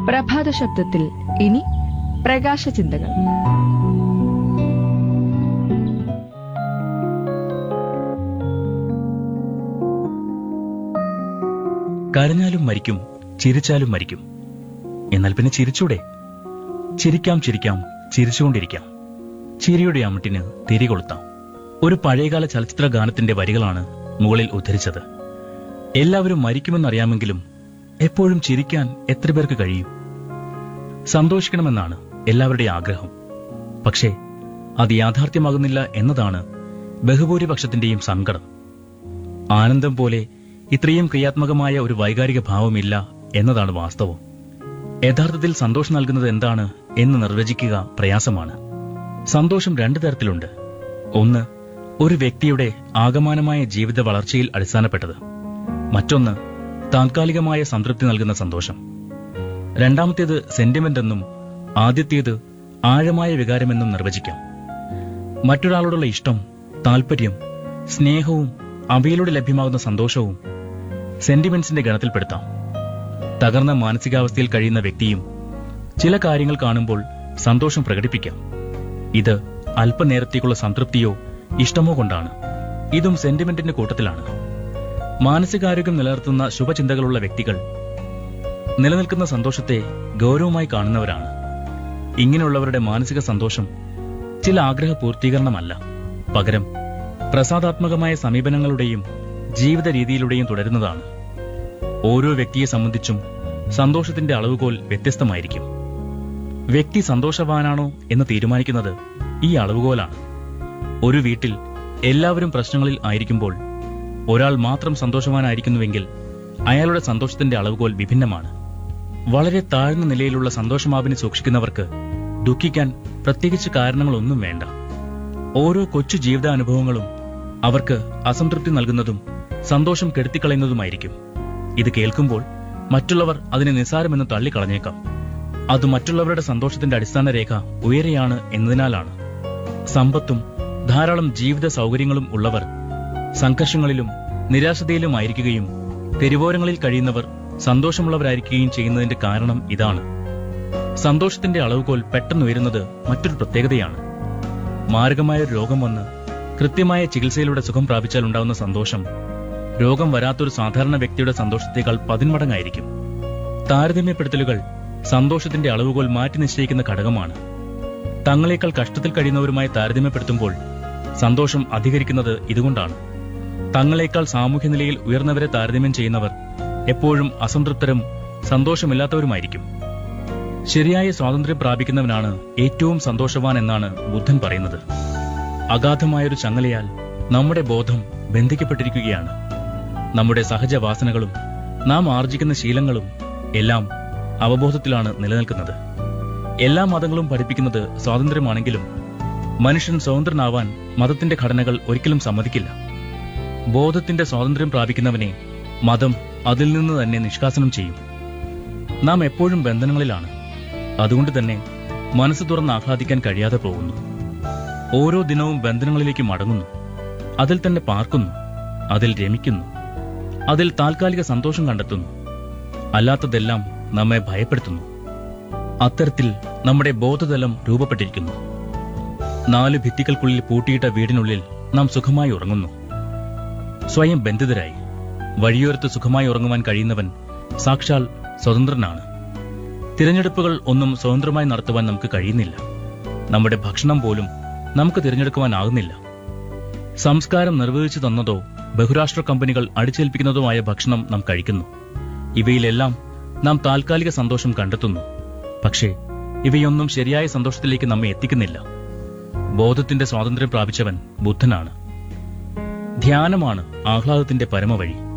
പ്രഭാത ശബ്ദത്തിൽ ഇനി പ്രകാശ ചിന്തകൾ കരഞ്ഞാലും മരിക്കും ചിരിച്ചാലും മരിക്കും എന്നാൽ പിന്നെ ചിരിച്ചൂടെ ചിരിക്കാം ചിരിക്കാം ചിരിച്ചുകൊണ്ടിരിക്കാം ചിരിയുടെ അമിട്ടിന് തിരി കൊളുത്താം ഒരു പഴയകാല ചലച്ചിത്ര ഗാനത്തിന്റെ വരികളാണ് മുകളിൽ ഉദ്ധരിച്ചത് എല്ലാവരും മരിക്കുമെന്നറിയാമെങ്കിലും എപ്പോഴും ചിരിക്കാൻ എത്ര പേർക്ക് കഴിയും സന്തോഷിക്കണമെന്നാണ് എല്ലാവരുടെയും ആഗ്രഹം പക്ഷേ അത് യാഥാർത്ഥ്യമാകുന്നില്ല എന്നതാണ് ബഹുഭൂരിപക്ഷത്തിന്റെയും സങ്കടം ആനന്ദം പോലെ ഇത്രയും ക്രിയാത്മകമായ ഒരു വൈകാരിക ഭാവമില്ല എന്നതാണ് വാസ്തവം യഥാർത്ഥത്തിൽ സന്തോഷം നൽകുന്നത് എന്താണ് എന്ന് നിർവചിക്കുക പ്രയാസമാണ് സന്തോഷം രണ്ടു തരത്തിലുണ്ട് ഒന്ന് ഒരു വ്യക്തിയുടെ ആകമാനമായ ജീവിത വളർച്ചയിൽ അടിസ്ഥാനപ്പെട്ടത് മറ്റൊന്ന് താൽക്കാലികമായ സംതൃപ്തി നൽകുന്ന സന്തോഷം രണ്ടാമത്തേത് സെന്റിമെന്റ് എന്നും ആദ്യത്തേത് ആഴമായ വികാരമെന്നും നിർവചിക്കാം മറ്റൊരാളോടുള്ള ഇഷ്ടം താല്പര്യം സ്നേഹവും അവയിലൂടെ ലഭ്യമാകുന്ന സന്തോഷവും സെന്റിമെന്റ്സിന്റെ ഗണത്തിൽപ്പെടുത്താം തകർന്ന മാനസികാവസ്ഥയിൽ കഴിയുന്ന വ്യക്തിയും ചില കാര്യങ്ങൾ കാണുമ്പോൾ സന്തോഷം പ്രകടിപ്പിക്കാം ഇത് അല്പനേരത്തേക്കുള്ള സംതൃപ്തിയോ ഇഷ്ടമോ കൊണ്ടാണ് ഇതും സെന്റിമെന്റിന്റെ കൂട്ടത്തിലാണ് മാനസികാരോഗ്യം നിലനിർത്തുന്ന ശുഭചിന്തകളുള്ള വ്യക്തികൾ നിലനിൽക്കുന്ന സന്തോഷത്തെ ഗൗരവമായി കാണുന്നവരാണ് ഇങ്ങനെയുള്ളവരുടെ മാനസിക സന്തോഷം ചില ആഗ്രഹ പൂർത്തീകരണമല്ല പകരം പ്രസാദാത്മകമായ സമീപനങ്ങളുടെയും ജീവിത രീതിയിലൂടെയും തുടരുന്നതാണ് ഓരോ വ്യക്തിയെ സംബന്ധിച്ചും സന്തോഷത്തിന്റെ അളവുകോൽ വ്യത്യസ്തമായിരിക്കും വ്യക്തി സന്തോഷവാനാണോ എന്ന് തീരുമാനിക്കുന്നത് ഈ അളവുകോലാണ് ഒരു വീട്ടിൽ എല്ലാവരും പ്രശ്നങ്ങളിൽ ആയിരിക്കുമ്പോൾ ഒരാൾ മാത്രം സന്തോഷവാനായിരിക്കുന്നുവെങ്കിൽ അയാളുടെ സന്തോഷത്തിന്റെ അളവുകോൽ വിഭിന്നമാണ് വളരെ താഴ്ന്ന നിലയിലുള്ള സന്തോഷമാപിനെ സൂക്ഷിക്കുന്നവർക്ക് ദുഃഖിക്കാൻ പ്രത്യേകിച്ച് കാരണങ്ങളൊന്നും വേണ്ട ഓരോ കൊച്ചു ജീവിതാനുഭവങ്ങളും അവർക്ക് അസംതൃപ്തി നൽകുന്നതും സന്തോഷം കെടുത്തിക്കളയുന്നതുമായിരിക്കും ഇത് കേൾക്കുമ്പോൾ മറ്റുള്ളവർ അതിനെ നിസ്സാരമെന്ന് തള്ളിക്കളഞ്ഞേക്കാം അത് മറ്റുള്ളവരുടെ സന്തോഷത്തിന്റെ അടിസ്ഥാന രേഖ ഉയരെയാണ് എന്നതിനാലാണ് സമ്പത്തും ധാരാളം ജീവിത സൗകര്യങ്ങളും ഉള്ളവർ സംഘർഷങ്ങളിലും നിരാശതയിലുമായിരിക്കുകയും തെരുവോരങ്ങളിൽ കഴിയുന്നവർ സന്തോഷമുള്ളവരായിരിക്കുകയും ചെയ്യുന്നതിന്റെ കാരണം ഇതാണ് സന്തോഷത്തിന്റെ അളവുകോൽ പെട്ടെന്ന് ഉയരുന്നത് മറ്റൊരു പ്രത്യേകതയാണ് മാരകമായ ഒരു രോഗം വന്ന് കൃത്യമായ ചികിത്സയിലൂടെ സുഖം പ്രാപിച്ചാൽ ഉണ്ടാവുന്ന സന്തോഷം രോഗം വരാത്തൊരു സാധാരണ വ്യക്തിയുടെ സന്തോഷത്തേക്കാൾ പതിന്മടങ്ങായിരിക്കും താരതമ്യപ്പെടുത്തലുകൾ സന്തോഷത്തിന്റെ അളവുകോൽ മാറ്റി നിശ്ചയിക്കുന്ന ഘടകമാണ് തങ്ങളെക്കാൾ കഷ്ടത്തിൽ കഴിയുന്നവരുമായി താരതമ്യപ്പെടുത്തുമ്പോൾ സന്തോഷം അധികരിക്കുന്നത് ഇതുകൊണ്ടാണ് തങ്ങളെക്കാൾ സാമൂഹ്യ നിലയിൽ ഉയർന്നവരെ താരതമ്യം ചെയ്യുന്നവർ എപ്പോഴും അസംതൃപ്തരും സന്തോഷമില്ലാത്തവരുമായിരിക്കും ശരിയായ സ്വാതന്ത്ര്യം പ്രാപിക്കുന്നവനാണ് ഏറ്റവും സന്തോഷവാൻ എന്നാണ് ബുദ്ധൻ പറയുന്നത് അഗാധമായൊരു ചങ്ങലയാൽ നമ്മുടെ ബോധം ബന്ധിക്കപ്പെട്ടിരിക്കുകയാണ് നമ്മുടെ സഹജവാസനകളും നാം ആർജിക്കുന്ന ശീലങ്ങളും എല്ലാം അവബോധത്തിലാണ് നിലനിൽക്കുന്നത് എല്ലാ മതങ്ങളും പഠിപ്പിക്കുന്നത് സ്വാതന്ത്ര്യമാണെങ്കിലും മനുഷ്യൻ സ്വതന്ത്രനാവാൻ മതത്തിന്റെ ഘടനകൾ ഒരിക്കലും സമ്മതിക്കില്ല ബോധത്തിന്റെ സ്വാതന്ത്ര്യം പ്രാപിക്കുന്നവനെ മതം അതിൽ നിന്ന് തന്നെ നിഷ്കാസനം ചെയ്യും നാം എപ്പോഴും ബന്ധനങ്ങളിലാണ് അതുകൊണ്ട് തന്നെ മനസ്സ് തുറന്ന് ആഹ്ലാദിക്കാൻ കഴിയാതെ പോകുന്നു ഓരോ ദിനവും ബന്ധനങ്ങളിലേക്ക് മടങ്ങുന്നു അതിൽ തന്നെ പാർക്കുന്നു അതിൽ രമിക്കുന്നു അതിൽ താൽക്കാലിക സന്തോഷം കണ്ടെത്തുന്നു അല്ലാത്തതെല്ലാം നമ്മെ ഭയപ്പെടുത്തുന്നു അത്തരത്തിൽ നമ്മുടെ ബോധതലം രൂപപ്പെട്ടിരിക്കുന്നു നാല് ഭിത്തികൾക്കുള്ളിൽ പൂട്ടിയിട്ട വീടിനുള്ളിൽ നാം സുഖമായി ഉറങ്ങുന്നു സ്വയം ബന്ധിതരായി വഴിയോരത്ത് സുഖമായി ഉറങ്ങുവാൻ കഴിയുന്നവൻ സാക്ഷാൽ സ്വതന്ത്രനാണ് തിരഞ്ഞെടുപ്പുകൾ ഒന്നും സ്വതന്ത്രമായി നടത്തുവാൻ നമുക്ക് കഴിയുന്നില്ല നമ്മുടെ ഭക്ഷണം പോലും നമുക്ക് തിരഞ്ഞെടുക്കുവാനാകുന്നില്ല സംസ്കാരം നിർവഹിച്ചു തന്നതോ ബഹുരാഷ്ട്ര കമ്പനികൾ അടിച്ചേൽപ്പിക്കുന്നതുമായ ഭക്ഷണം നാം കഴിക്കുന്നു ഇവയിലെല്ലാം നാം താൽക്കാലിക സന്തോഷം കണ്ടെത്തുന്നു പക്ഷേ ഇവയൊന്നും ശരിയായ സന്തോഷത്തിലേക്ക് നമ്മെ എത്തിക്കുന്നില്ല ബോധത്തിന്റെ സ്വാതന്ത്ര്യം പ്രാപിച്ചവൻ ബുദ്ധനാണ് ധ്യാനമാണ് ആഹ്ലാദത്തിന്റെ പരമവഴി